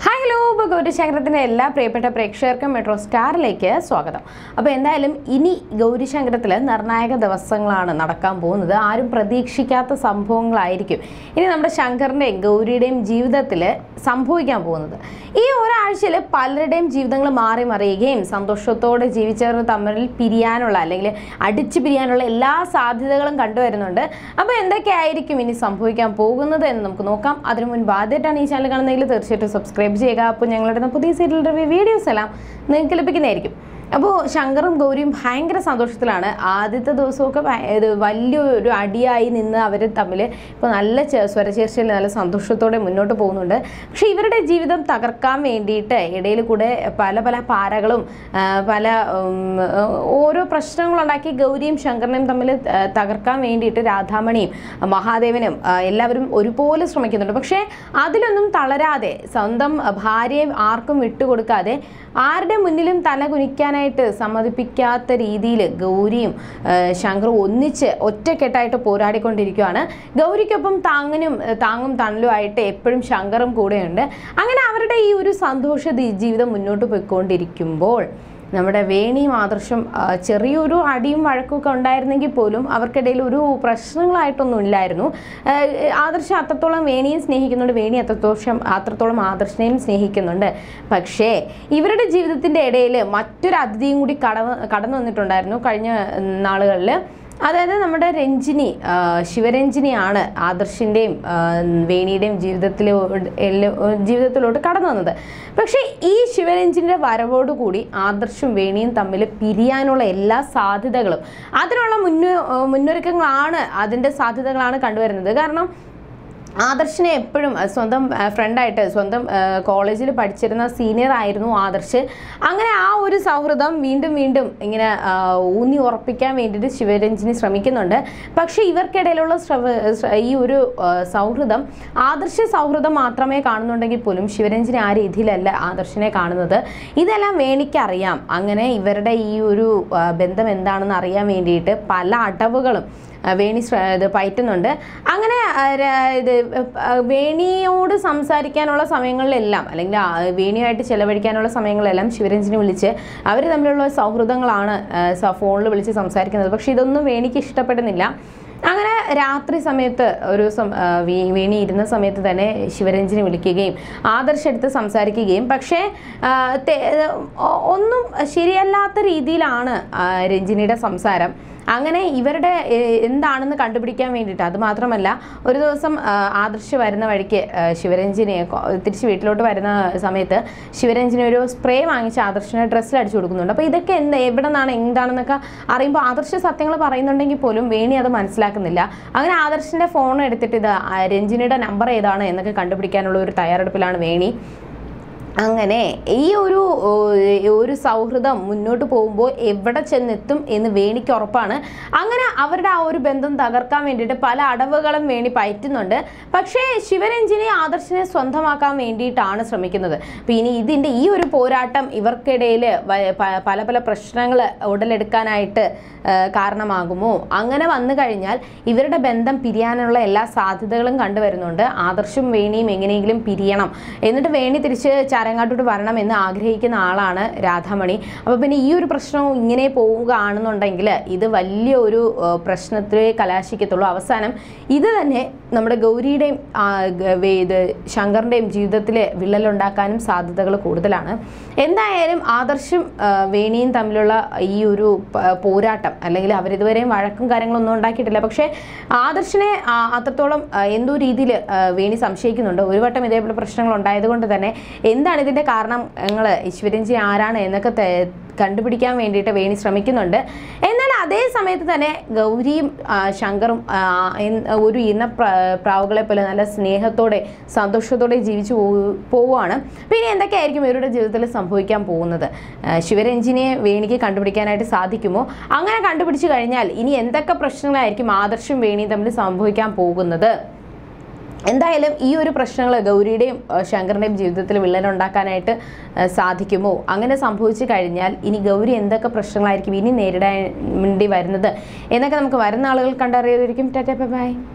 hi hello ഇപ്പോൾ ഗൗരിശങ്കരത്തിൻ്റെ എല്ലാ പ്രിയപ്പെട്ട പ്രേക്ഷകർക്കും മെട്രോ സ്റ്റാറിലേക്ക് സ്വാഗതം അപ്പോൾ എന്തായാലും ഇനി ഗൗരിശങ്കരത്തിൽ നിർണായക ദിവസങ്ങളാണ് നടക്കാൻ പോകുന്നത് ആരും പ്രതീക്ഷിക്കാത്ത സംഭവങ്ങളായിരിക്കും ഇനി നമ്മുടെ ശങ്കറിൻ്റെയും ഗൗരിയുടെയും ജീവിതത്തിൽ സംഭവിക്കാൻ പോകുന്നത് ഈ ഒരാഴ്ചയിൽ പലരുടെയും ജീവിതങ്ങൾ മാറി മറിയുകയും സന്തോഷത്തോടെ ജീവിച്ചവർ തമ്മിൽ പിരിയാനുള്ള അല്ലെങ്കിൽ അടിച്ചു പിരിയാനുള്ള എല്ലാ സാധ്യതകളും കണ്ടുവരുന്നുണ്ട് അപ്പോൾ എന്തൊക്കെയായിരിക്കും ഇനി സംഭവിക്കാൻ പോകുന്നത് എന്ന് നമുക്ക് നോക്കാം അതിനു മുൻപ് ആദ്യമായിട്ടാണ് ഈ ചാനൽ കാണുന്നതെങ്കിൽ തീർച്ചയായിട്ടും സബ്സ്ക്രൈബ് ചെയ്യുക അപ്പോൾ ഞങ്ങളുടെ പുതിയ സീരിയൽ റിവ്യൂ വീഡിയോസ് എല്ലാം നിങ്ങൾക്ക് ലഭിക്കുന്നതായിരിക്കും അപ്പോൾ ശങ്കറും ഗൗരിയും ഭയങ്കര സന്തോഷത്തിലാണ് ആദ്യത്തെ ദിവസമൊക്കെ ഭയ- ഇത് വലിയൊരു അടിയായി നിന്ന് അവർ തമ്മിൽ ഇപ്പോൾ നല്ല ചെ- സ്വരചേർച്ചയിൽ നല്ല സന്തോഷത്തോടെ മുന്നോട്ട് പോകുന്നുണ്ട് പക്ഷേ ഇവരുടെ ജീവിതം തകർക്കാൻ വേണ്ടിയിട്ട് ഇടയിൽ കൂടെ പല പല പാരകളും ആ, പല ഉം, ഓരോ പ്രശ്നങ്ങളുണ്ടാക്കി ഗൗരിയും ശങ്കറിനെയും തമ്മിൽ ആ, തകർക്കാൻ വേണ്ടിയിട്ട് രാധാമണിയും മഹാദേവനും ആ, എല്ലാവരും ഒരുപോലെ ശ്രമിക്കുന്നുണ്ട് പക്ഷേ അതിലൊന്നും തളരാതെ സ്വന്തം ഭാര്യയെ ആർക്കും വിട്ടുകൊടുക്കാതെ ആരുടെ മുന്നിലും തല കുനിക്കാനായിട്ട് സമ്മതിപ്പിക്കാത്ത രീതിയിൽ ഗൗരിയും ആ, ശങ്കറും ഒന്നിച്ച് ഒറ്റക്കെട്ടായിട്ട് പോരാടിക്കൊണ്ടിരിക്കുകയാണ് ഗൗരിക്കൊപ്പം താങ്ങനും ആ, താങ്ങും തണലുമായിട്ട് എപ്പോഴും ശങ്കറും കൂടെയുണ്ട് അങ്ങനെ അവരുടെ ഈ ഒരു സന്തോഷ ദി- ജീവിതം മുന്നോട്ട് പോയിക്കൊണ്ടിരിക്കുമ്പോൾ നമ്മുടെ വേണിയും ആദർശം ആ, ചെറിയൊരു അടിയും വഴക്കൊക്കെ ഉണ്ടായിരുന്നെങ്കിൽ പോലും അവർക്കിടയിൽ ഒരു പ്രശ്നങ്ങളായിട്ടൊന്നും ഇല്ലായിരുന്നു ആ, ആദർശം അത്രത്തോളം വേണിയെ സ്നേഹിക്കുന്നുണ്ട് വേണി അത്രത്തോളം അത്രത്തോളം ആദർശനെയും സ്നേഹിക്കുന്നുണ്ട് പക്ഷേ ഇവരുടെ ജീവിതത്തിൻ്റെ ഇടയിൽ മറ്റൊരു അതിഥിയും കൂടി കടന്ന് കടന്നു വന്നിട്ടുണ്ടായിരുന്നു കഴിഞ്ഞ നാളുകളിൽ അതായത് നമ്മുടെ രഞ്ജിനി ആ, ശിവരഞ്ജിനിയാണ് ആദർശിൻ്റെയും വേണിയുടെയും ജീവിതത്തിലെ ജീവിതത്തിലോട്ട് കടന്നു വന്നത് പക്ഷേ ഈ ശിവരഞ്ജിൻ്റെ വരവോടുകൂടി ആദർശും വേണിയും തമ്മിൽ പിരിയാനുള്ള എല്ലാ സാധ്യതകളും അതിനുള്ള മുന്നോ മുന്നൊരുക്കങ്ങളാണ് അതിൻ്റെ സാധ്യതകളാണ് കണ്ടുവരുന്നത് കാരണം ആദർശിനെ എപ്പോഴും അഹ് സ്വന്തം അഹ് ഫ്രണ്ടായിട്ട് സ്വന്തം അഹ് കോളേജിൽ പഠിച്ചിരുന്ന സീനിയർ ആയിരുന്നു ആദർശ് അങ്ങനെ ആ ഒരു സൗഹൃദം വീണ്ടും വീണ്ടും ഇങ്ങനെ ആഹ് ഊന്നി ഉറപ്പിക്കാൻ വേണ്ടിയിട്ട് ശിവരഞ്ജിനി ശ്രമിക്കുന്നുണ്ട് പക്ഷേ ഇവർക്കിടയിലുള്ള ശ്രവ- ശ്ര- ഈ ഒരു ആഹ് സൗഹൃദം ആദർശ സൗഹൃദം മാത്രമേ കാണുന്നുണ്ടെങ്കിൽ പോലും ശിവരഞ്ജിനി ആ രീതിയിലല്ല ആദർശിനെ കാണുന്നത് ഇതെല്ലാം വേണിക്കറിയാം അങ്ങനെ ഇവരുടെ ഈ ഒരു ആഹ് ബന്ധം എന്താണെന്ന് അറിയാൻ വേണ്ടിയിട്ട് പല അടവുകളും ആ, വേണി ശ്ര- ഇത് പയറ്റുന്നുണ്ട് അങ്ങനെ ആ, ര- ഇത് ആ, വേണിയോട് സംസാരിക്കാനുള്ള സമയങ്ങളിലെല്ലാം അല്ലെങ്കിൽ ആ, വേണിയുമായിട്ട് ചെലവഴിക്കാനുള്ള സമയങ്ങളിലെല്ലാം ശിവരഞ്ജിനെ വിളിച്ച് അവർ തമ്മിലുള്ള സൗഹൃദങ്ങളാണ് ഫോണിൽ വിളിച്ച് സംസാരിക്കുന്നത് പക്ഷെ ഇതൊന്നും വേണിക്ക് ഇഷ്ടപ്പെടുന്നില്ല അങ്ങനെ രാത്രി സമയത്ത് ഒരു ദിവസം ആ, വേ- വേണി ഇരുന്ന സമയത്ത് തന്നെ ശിവരഞ്ജിനെ വിളിക്കുകയും ആദർശ് എടുത്ത് സംസാരിക്കുകയും പക്ഷേ ആ, തെ- ഒ- ഒന്നും ശരിയല്ലാത്ത രീതിയിലാണ് ആ, രഞ്ജിനിയുടെ സംസാരം അങ്ങനെ ഇവരുടെ എ, എന്താണെന്ന് കണ്ടുപിടിക്കാൻ വേണ്ടിയിട്ട് അത് മാത്രമല്ല ഒരു ദിവസം ആ, ആദർശ് വരുന്ന വഴിക്ക് ആ, ശിവരഞ്ജിനെ കൊ- തിരിച്ച് വീട്ടിലോട്ട് വരുന്ന സമയത്ത് ശിവരഞ്ജിനി ഒരു സ്പ്രേ വാങ്ങിച്ച് ആദർശിനെ ഡ്രസ്സിൽ അടിച്ചു കൊടുക്കുന്നുണ്ട് അപ്പോൾ ഇതൊക്കെ എന്ത് എവിടെ നിന്നാണ് എന്താണെന്നൊക്കെ അറിയുമ്പോൾ ആദർശ സത്യങ്ങൾ പറയുന്നുണ്ടെങ്കിൽ പോലും വേണി അത് മനസ്സിലാക്കുന്നില്ല അങ്ങനെ ആദർശിൻ്റെ ഫോൺ എടുത്തിട്ട് ഇത് ആ, രഞ്ജിനിയുടെ നമ്പർ ഏതാണ് എന്നൊക്കെ കണ്ടുപിടിക്കാനുള്ള ഒരു തയ്യാറെടുപ്പിലാണ് വേണി അങ്ങനെ ഈ ഒരു ഓ, ഒരു സൗഹൃദം മുന്നോട്ട് പോകുമ്പോൾ എവിടെ ചെന്നെത്തും എന്ന് വേണിക്ക് ഉറപ്പാണ് അങ്ങനെ അവരുടെ ആ ഒരു ബന്ധം തകർക്കാൻ വേണ്ടിയിട്ട് പല അടവുകളും വേണി പയറ്റുന്നുണ്ട് പക്ഷേ ശിവരഞ്ജിനി ആദർശിനെ സ്വന്തമാക്കാൻ വേണ്ടിയിട്ടാണ് ശ്രമിക്കുന്നത് അപ്പം ഇനി ഇതിൻ്റെ ഈ ഒരു പോരാട്ടം ഇവർക്കിടയിൽ പല പല പ്രശ്നങ്ങൾ ഉടലെടുക്കാനായിട്ട് ആ, കാരണമാകുമോ അങ്ങനെ വന്നു കഴിഞ്ഞാൽ ഇവരുടെ ബന്ധം പിരിയാനുള്ള എല്ലാ സാധ്യതകളും കണ്ടുവരുന്നുണ്ട് ആദർശും വേണിയും എങ്ങനെയെങ്കിലും പിരിയണം എന്നിട്ട് വേണി തിരിച്ച് ചാരങ്ങാട്ടോട്ട് വരണം എന്ന് ആഗ്രഹിക്കുന്ന ആളാണ് രാധാമണി അപ്പോൾ പിന്നെ ഈ ഒരു പ്രശ്നവും ഇങ്ങനെ പോവുകയാണെന്നുണ്ടെങ്കിൽ ഇത് വലിയ ഒരു ആ, പ്രശ്നത്തിലേ കലാശിക്കത്തുള്ളൂ അവസാനം ഇത് തന്നെ നമ്മുടെ ഗൗരിയുടെയും ആ, ഗ- വേ- ഇത് ശങ്കറിൻ്റെയും ജീവിതത്തിൽ വിള്ളലുണ്ടാക്കാനും സാധ്യതകൾ കൂടുതലാണ് എന്തായാലും ആദർശും ആ, വേണിയും തമ്മിലുള്ള ഈ ഒരു പ- പോരാട്ടം അല്ലെങ്കിൽ അവരിതുവരെയും വഴക്കും കാര്യങ്ങളൊന്നും ഉണ്ടാക്കിയിട്ടില്ല പക്ഷേ ആദർശിനെ ആ, അത്രത്തോളം ആ, എന്തോ രീതിയിൽ വേണി സംശയിക്കുന്നുണ്ട് ഒരു വട്ടം ഇതേപോലെ പ്രശ്നങ്ങൾ ഉണ്ടായത് കൊണ്ട് തന്നെ എന്താണ് ഇതിൻ്റെ കാരണം ഞങ്ങൾ ഈശ്വരൻജി ആരാണ് എന്നൊക്കെ തെ- കണ്ടുപിടിക്കാൻ വേണ്ടിയിട്ട് വേണി ശ്രമിക്കുന്നുണ്ട് എന്നാൽ അതേ സമയത്ത് തന്നെ ഗൗരിയും ആ, ശങ്കറും ആ, എൻ- ഒരു ഇന്ന പ്ര- പ്രാവുകളെ പോലെ നല്ല സ്നേഹത്തോടെ സന്തോഷത്തോടെ ജീവിച്ചു പോ- പോവുകയാണ് പിന്നെ എന്തൊക്കെയായിരിക്കും ഇവരുടെ ജീവിതത്തിൽ സംഭവിക്കാൻ പോകുന്നത് ആ, ശിവരഞ്ജിനെ വേണിക്ക് കണ്ടുപിടിക്കാനായിട്ട് സാധിക്കുമോ അങ്ങനെ കണ്ടുപിടിച്ചു കഴിഞ്ഞാൽ ഇനി എന്തൊക്കെ പ്രശ്നങ്ങളായിരിക്കും ആദർശം വേണിയും തമ്മിൽ സംഭവിക്കാൻ പോകുന്നത് എന്തായാലും ഈ ഒരു പ്രശ്നങ്ങൾ ഗൗരിയുടെയും ആ, ശങ്കറിൻ്റെയും ജീവിതത്തിൽ വിള്ളലുണ്ടാക്കാനായിട്ട് ആ, സാധിക്കുമോ അങ്ങനെ സംഭവിച്ചു കഴിഞ്ഞാൽ ഇനി ഗൗരി എന്തൊക്കെ പ്രശ്നങ്ങളായിരിക്കും ഇനി നേരിടാൻ വേണ്ടി വരുന്നത് എന്നൊക്കെ നമുക്ക് വരുന്ന ആളുകൾ കണ്ടറിയാതിരിക്കും ടാറ്റ ബൈ